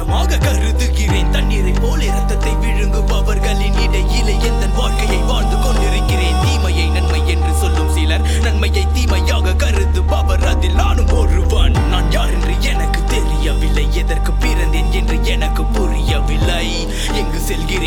அமிர்தமாக கருதுகிறேன் தண்ணீரை போல ரத்தத்தை விழுங்குபவர்களின் இடையிலே எந்த வாழ்க்கையை வாழ்ந்து கொண்டிருக்கிறேன் தீமையை நன்மை என்று சொல்லும் சிலர் நன்மையை தீமையாக கருதுபவர் அதில் நானும் ஒருவன் நான் யார் என்று எனக்கு தெரியவில்லை எதற்கு பிறந்தேன் என்று எனக்கு புரியவில்லை எங்கு செல்கிறேன்